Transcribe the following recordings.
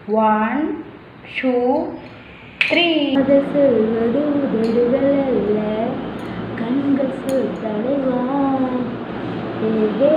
One two three அது சொல்வது உதடுகள் அல்ல கண்கள் சொல் தலைவா ஏஹே.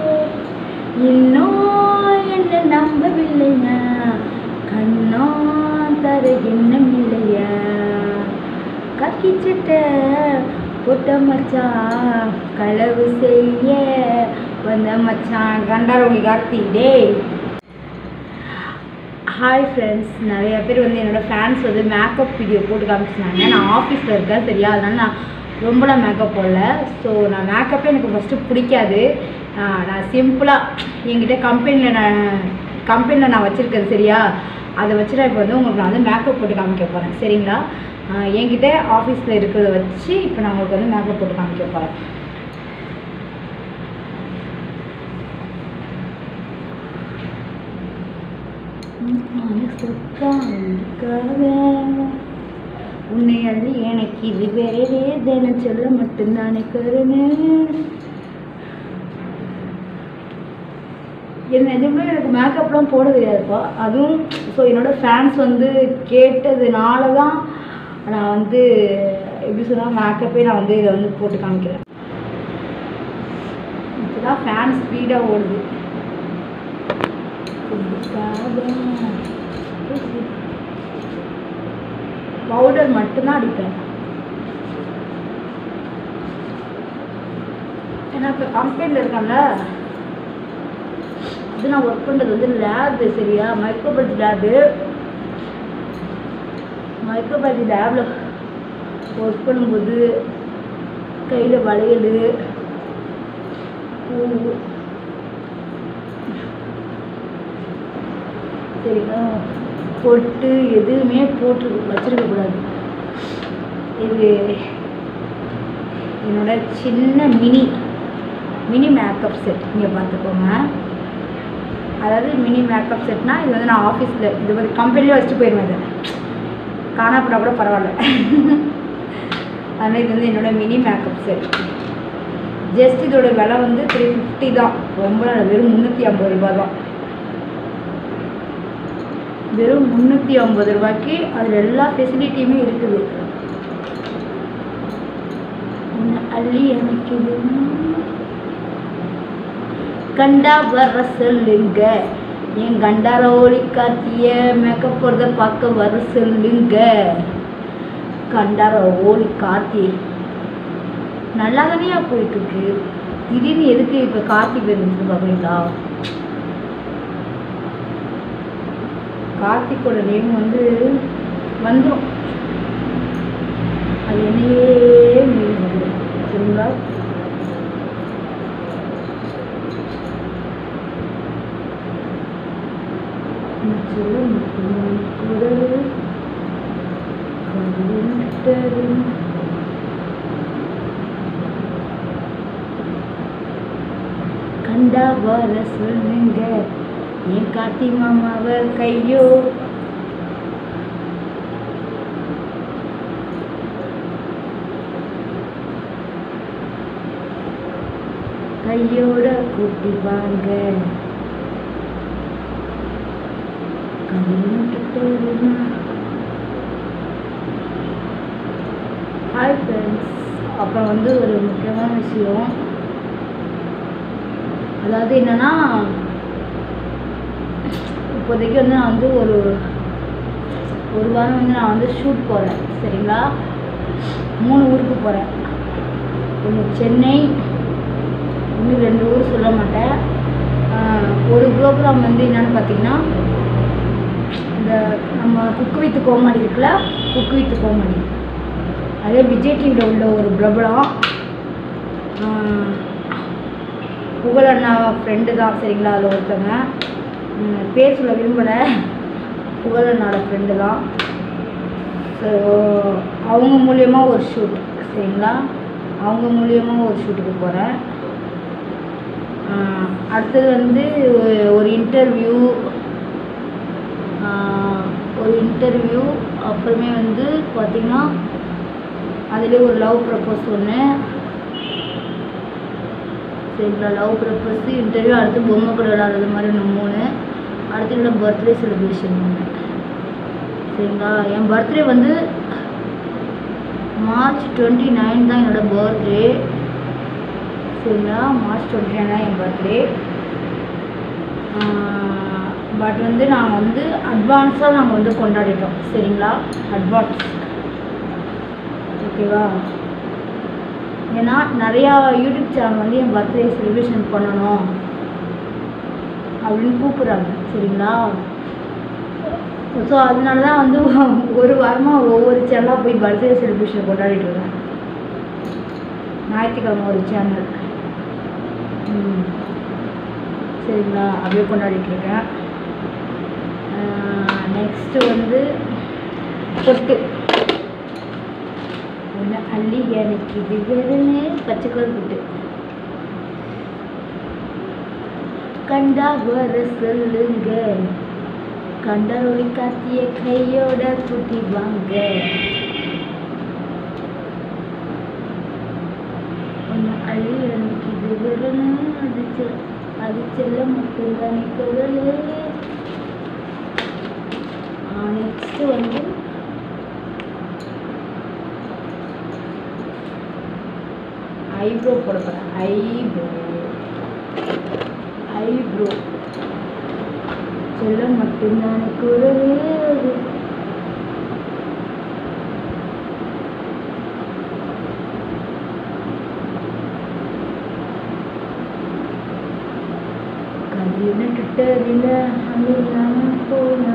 இன்னும் என்ன நம்பவில்லையா கண்ணோ தர எண்ணம் இல்லையா கக்கி சட்டை போட்ட மச்சான் களவு செய்ய வந்த மச்சான் கண்டாரோலி கார்த்தி டேய் ஹாய் ஃப்ரெண்ட்ஸ் நிறைய பேர் வந்து என்னோடய ஃபேன்ஸ் வந்து மேக்கப் வீடியோ போட்டு காமிச்சிருந்தாங்க நான் ஆஃபீஸில் இருக்கேன் சரியா அதனால நான் ரொம்பலாம் மேக்கப் போடல ஸோ நான் மேக்கப்பே எனக்கு ஃபஸ்ட்டு பிடிக்காது ஆஹ் நான் சிம்பிளாக என்கிட்ட கம்பெனியில் நான் கம்பெனியில் நான் வச்சுருக்கேன் சரியா அதை வச்சு நான் இப்போ வந்து உங்களுக்கு நான் வந்து மேக்கப் போட்டு காமிக்க போகிறேன் சரிங்களா ஆஹ் என்கிட்ட ஆஃபீஸில் இருக்கிறத வச்சு இப்போ நான் உங்களுக்கு வந்து மேக்கப் போட்டு காமிக்க போகிறேன் உன்னை அள்ளி எனக்கு இது வேறே தினம் சொல்ல மட்டும்தானே கருணு என்ன எதுவுமே எனக்கு மேக்கப்லாம் போட தெரியாதுப்பா அதுவும் ஸோ என்னோட ஃபேன்ஸ் வந்து கேட்டதுனால தான் நான் வந்து எப்படி சொன்னால் மேக்கப்பே நான் வந்து இதை வந்து போட்டு காமிக்கிறேன் இப்போதான் ஃபேன் ஸ்பீடாக ஓடுது பவுடர் மட்டும்தான் அடிப்பேன் ஏன்னா இப்போ கம்பெனியில் இருக்கேன்ல அது நான் ஒர்க் பண்ணுறது வந்து லேபு சரியா மைக்ரோபயாலஜி லேபு மைக்ரோபயாலஜி லேபில் ஒர்க் பண்ணும்போது கையில் வளையல் பூ சரிங்களா பொட்டு எதுவுமே போட்டு வச்சிருக்க கூடாது இது என்னோட சின்ன மினி மினி மேக்கப் செட் இங்கே பார்த்துக்கோங்க அதாவது மினி மேக்கப் செட்னா இது வந்து நான் ஆஃபீஸில் இது வந்து கம்பெனிலே வச்சுட்டு போயிடுவேன் இதை காணாப்படா கூட பரவாயில்ல அதனால் இது வந்து என்னோட மினி மேக்கப் செட் ஜஸ்ட் இதோட விலை வந்து த்ரீ ஃபிஃப்டி தான் ரொம்ப நல்ல, வெறும் முந்நூற்றி ஐம்பது ரூபா தான் வெறும் முந்நூற்றி ஐம்பது ரூபாய்க்கு அதில் எல்லா ஃபெசிலிட்டியுமே இருக்குது உன்னை அள்ளி அணைக்குது கண்டா வர சொல்லுங்க என் கண்டார ஒளி காத்திய மேக்கப் போடுறத பார்க்க வர சொல்லுங்க கண்டார ஓலி கார்த்தி நல்லா தானேயா போயிட்டு இருக்கு திடீர்னு எதுக்கு இப்போ கார்த்தி பேர் வந்து பார்க்குறீங்களா கார்த்திக்கோட நேம் வந்து வந்துடும் அது என்னையே மீறி வந்துடும் சரிங்களா நான் சொல்ல மட்டும் குரல் கவிழ்ந்தது. கண்டா வர சொல்லுங்க என் கார்த்தி மாமாவை கையோ கையோட கூட்டி வாங்க ஹாய் ஃப்ரெண்ட்ஸ் அப்புறம் வந்து ஒரு முக்கியமான விஷயம் அதாவது என்னன்னா இப்போதைக்கு வந்து நான் வந்து ஒரு ஒரு வாரம் வந்து நான் வந்து ஷூட் போகிறேன் சரிங்களா மூணு ஊருக்கு போகிறேன் ஒன்று சென்னை இன்னும் ரெண்டு ஊர் சொல்ல மாட்டேன் ஆஹ் ஒரு ப்ரோக்ராம் வந்து என்னன்னு பார்த்தீங்கன்னா இந்த நம்ம குக்கு வித் கோமாளி இருக்குல்ல குக்கு வித் கோமாளி அதே விஜய் டிவியில் உள்ள ஒரு பிரபலம் ஆஹ் புகழண்ணா ஃப்ரெண்டு தான் சரிங்களா அதில் ஒருத்தங்க ம், பேர் சொல்ல விரும்பலை புகழண்ணாவோட ஃப்ரெண்டு தான் ஸோ அவங்க மூலியமாக ஒரு ஷூட் சரிங்களா அவங்க மூலியமாக ஒரு ஷூட்டுக்கு போகிறேன் அடுத்தது வந்து ஒரு- ஒரு இன்டர்வியூ ஒரு இன்டர்வியூ அப்புறமே வந்து பார்த்திங்கன்னா அதுலேயே ஒரு லவ் ப்ரப்போஸ் ஒன்று சரிங்களா லவ் ப்ரப்போஸ் இன்டர்வியூ அடுத்து பொம்மை கூட விளாட்றது மாதிரி ஒன்று மூணு அடுத்து என்னோட பர்த்டே செலிப்ரேஷன் பண்ணேன் சரிங்களா என் பர்த்டே வந்து மார்ச் டுவெண்ட்டி நைன் தான் என்னோட பர்த்டே சரிங்களா மார்ச் டுவெண்ட்டி நைன் தான் என் பர்த்டே பட் வந்து நாங்கள் வந்து அட்வான்ஸாக நாங்கள் வந்து கொண்டாடிட்டோம் சரிங்களா அட்வான்ஸ் ஓகேவா ஏன்னா நிறையா யூடியூப் சேனல் வந்து என் பர்த்டே செலிப்ரேஷன் பண்ணணும் அப்படின்னு கூப்பிட்றாங்க சரிங்களா ஸோ அதனால தான் வந்து ஒரு வாரமாக ஒவ்வொரு சேனலாக போய் பர்த்டே செலிப்ரேஷன் கொண்டாடிட்டு இருக்கேன் ஞாயிற்றுக்கிழமை ஒரு சேனல் ம் சரிங்களா அப்படியே கொண்டாடிட்டு இருக்கேன் நெக்ஸ்ட்டு வந்து பொட்டு ஒன்று அள்ளி எனக்கு இது வேறுன்னு பச்சை கலர் பொட்டு கண்டா வர சொல்லுங்க கண்டரொளி காத்திய கையோட குட்டி வாங்க ஒன்று அள்ளி எனக்கு இது வேறுன்னு அது செ- அது செல்ல மட்டும்தான் குரல் நெக்ஸ்ட்டு வந்து ஐப்ரோ போட போகிறேன் ஐப்ரோ ஐப்ரோ சொல்ல மட்டும்தான் குரல் அது கதின ட்விட்டரில் அது இல்லாமல் போனா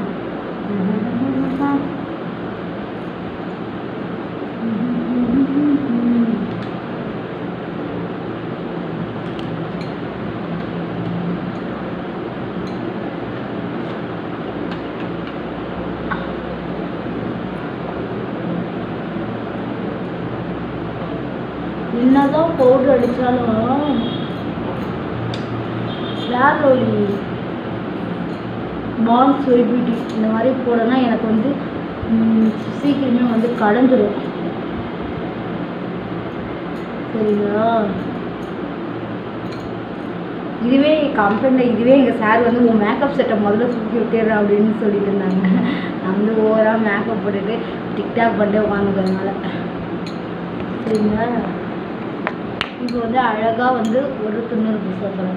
என்னதான் பவுடர் அடித்தாலும் ஸ்லாரோலி பாண்ட் சொய் பியூட்டி இந்த மாதிரி போடனா எனக்கு வந்து ம், சீக்கிரமே வந்து கலந்துரும் சரிங்களா இதுவே கம்பெனியில் இதுவே எங்கள் சார் வந்து உன் மேக்கப் செட்டை முதல்ல தூக்கி விட்டுடுறேன் அப்படின்னு சொல்லிட்டு இருந்தாங்க நான் வந்து ஓவராக மேக்கப் போட்டுட்டு டிக்டாக் பண்ணிட்டு உட்காந்துக்கிறதுனால சரிங்களா இப்போ வந்து அழகாக வந்து ஒரு துண்ணூறு புத்தகம்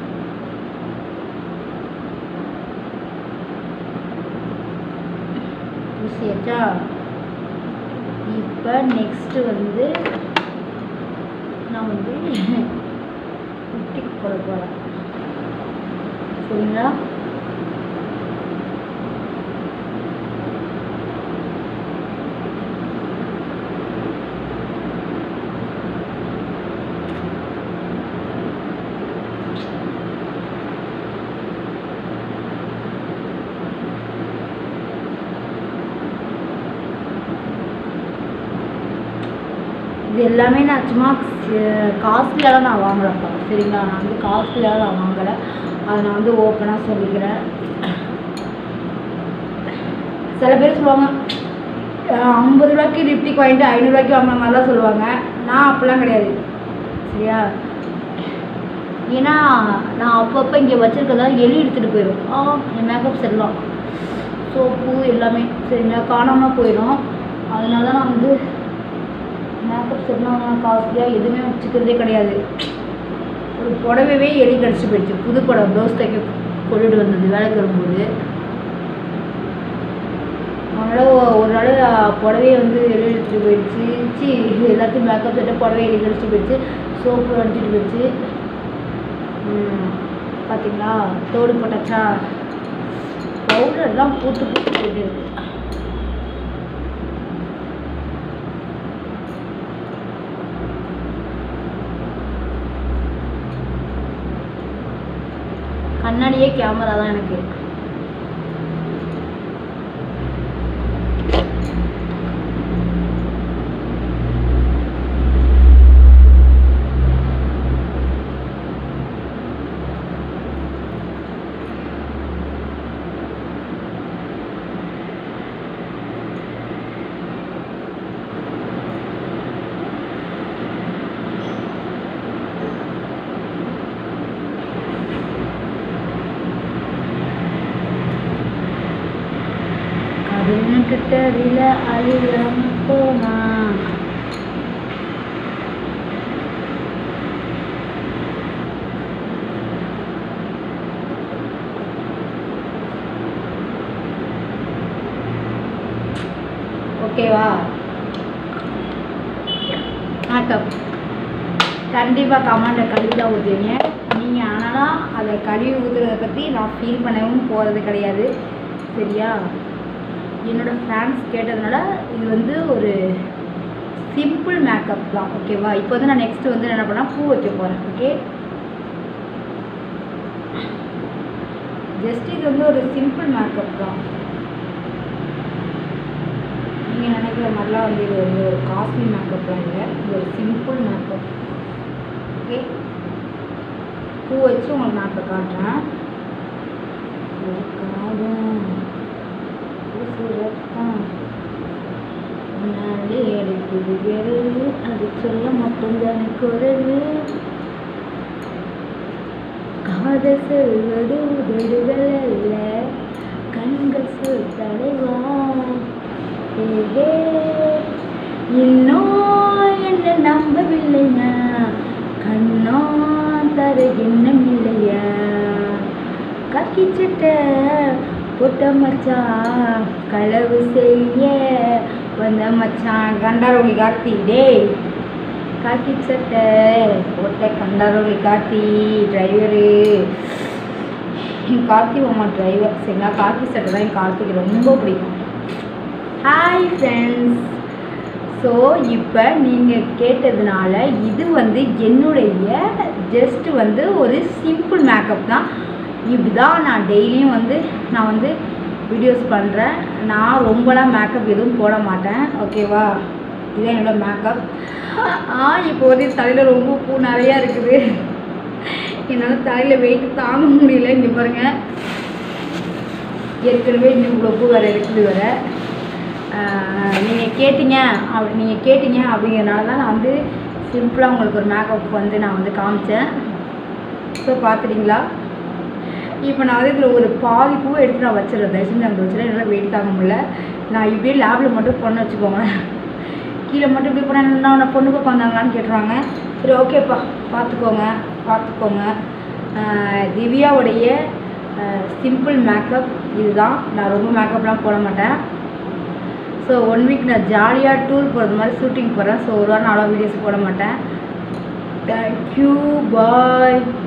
பூசியாச்சா இப்போ நெக்ஸ்ட்டு வந்து நான் வந்து குட்டிக்கு போட போகிறேன் சரிங்களா இது எல்லாமே நான் சும்மா காஸ்ட்லியாக நான் வாங்கலப்பா சரிங்களா நான் வந்து காஸ்ட்லியாக நான் வாங்கலை அதை நான் வந்து ஓப்பனாக சொல்லிக்கிறேன் சில பேர் சொல்லுவாங்க அஹ் ஐம்பது ரூபாய்க்கு லிப்டிக் வாங்கிட்டு ஐநூறுரூவாய்க்கு வாங்கின மாதிரிலாம் சொல்லுவாங்க நான் அப்படிலாம் கிடையாது சரியா ஏன்னா நான் அப்பப்போ இங்கே வச்சுருக்கதா எலி எடுத்துகிட்டு போயிடும் ஆ என் மேக்கப் செல்லாம் சோப்பு எல்லாமே சரிங்களா காணாமல் போயிடும் அதனால தான் நான் வந்து மேக்கப் செட்லாம் நான் காஸ்ட்லியாக எதுவுமே வச்சுக்கிறதே கிடையாது ஒரு புடவைவே எலி கடிச்சு போயிடுச்சு புது புடவை ப்ளவுஸ் தைக்க கொண்டுட்டு வந்தது வேலைக்கு வரும்போது அதனால் ஒரு நாள் புடவையை வந்து எலி எடுத்துட்டு போயிடுச்சு சி எல்லாத்தையும் மேக்கப் செட்டை புடவை எலி கடிச்சு போயிடுச்சு சோப்பு அடிச்சிட்டு போயிடுச்சு ம், பார்த்தீங்களா தோடு போட்டாச்சா பவுடர்லாம் பூத்து பூத்து போயிட்டு இருக்கு கண்ணாடியே கேமரா தான் எனக்கு பதினெட்டு தெரியல அழுகாம போனா ஓகேவா மேக்கப் கண்டிப்பாக கமெண்டில் கழுவி தான் ஊற்றுவீங்க நீங்கள் ஆனால் அதை கழுவி ஊற்றுறதை பற்றி நான் ஃபீல் பண்ணவும் போகிறது கிடையாது சரியா என்னோடய ஃபேன்ஸ் கேட்டதுனால இது வந்து ஒரு சிம்பிள் மேக்கப் தான் ஓகேவா இப்போ வந்து நான் நெக்ஸ்ட் வந்து என்ன பண்ணால் பூ வைக்க போகிறேன் ஓகே ஜஸ்ட் இது வந்து ஒரு சிம்பிள் மேக்கப் தான் நீங்கள் நினைக்கிற மாதிரிலாம் வந்து இது வந்து ஒரு காஸ்ட்லி மேக்கப்லாம் இல்லை இது ஒரு சிம்பிள் மேக்கப் ஓகே பூ வச்சு உங்களுக்கு நான் இப்போ காட்டுறேன் காடும் உசுரத்தான் முன்னாடி எடுக்குது விரல் அது சொல்ல மட்டும்தானே குரல் காதல் சொல்வது உதடுகள் அல்ல கண்கள் சொல் தலைவா ஏஹே, இன்னும் என்ன நம்பவில்லைங்க கண்ணோ தர எண்ணம் இல்லையா கக்கி சட்டை போட்ட மச்சான் களவு செய்ய வந்த மச்சான் கண்டாரோலி கார்த்தி டேய் காக்கி சட்டை போட்ட கண்டாரோலி கார்த்தி டிரைவரு என் கார்த்தி மாமா டிரைவர் சரிங்களா காக்கி சட்டை தான் என் கார்த்திக்கு ரொம்ப பிடிக்கும் ஹாய் ஃப்ரெண்ட்ஸ் ஸோ இப்போ நீங்கள் கேட்டதுனால இது வந்து என்னுடைய ஜஸ்ட் வந்து ஒரு சிம்பிள் மேக்கப் தான் இப்படி தான் நான் டெய்லியும் வந்து நான் வந்து வீடியோஸ் பண்ணுறேன் நான் ரொம்பலாம் மேக்கப் எதுவும் போட மாட்டேன் ஓகேவா இதுதான் என்னோடய மேக்கப் ஆ இப்போ வந்து தலையில் ரொம்ப பூ நிறையா இருக்குது என்னால் தலையில் வெயிட் தாங்க முடியல இங்கே பாருங்கள் ஏற்கனவே இன்னும் இவ்வளோ பூ வேறு இருக்குது வேறு நீங்கள் கேட்டீங்க அப்படி நீங்கள் கேட்டீங்க அப்படிங்கிறனால தான் நான் வந்து சிம்பிளாக உங்களுக்கு ஒரு மேக்கப் வந்து நான் வந்து காமிச்சேன் ஸோ பார்த்துட்டீங்களா இப்போ நான் வந்து இதில் ஒரு பாதி பூவை எடுத்து நான் வச்சிடுறேன் தயவு செஞ்சு அங்கே வச்சுருவேன் என்னால் வெயிட் தாங்க முடியல நான் இப்படியே லேபில் மட்டும் பொண்ணு வச்சுக்கோங்களேன் கீழே மட்டும் இப்படி போனால் என்ன உன்னை பொண்ணு பார்க்க வந்தாங்களான்னு கேட்டுருவாங்க சரி ஓகேப்பா பார்த்துக்கோங்க பார்த்துக்கோங்க ஆஹ் திவ்யாவுடைய சிம்பிள் மேக்கப் இதுதான் நான் ரொம்ப மேக்கப்லாம் போட மாட்டேன் ஸோ ஒன் வீக் நான் ஜாலியாக டூர் போகிறது மாதிரி ஷூட்டிங் போகிறேன் ஸோ ஒரு வாரம் நாளாக வீடியோஸ் போட மாட்டேன் தேங்க்யூ பாய்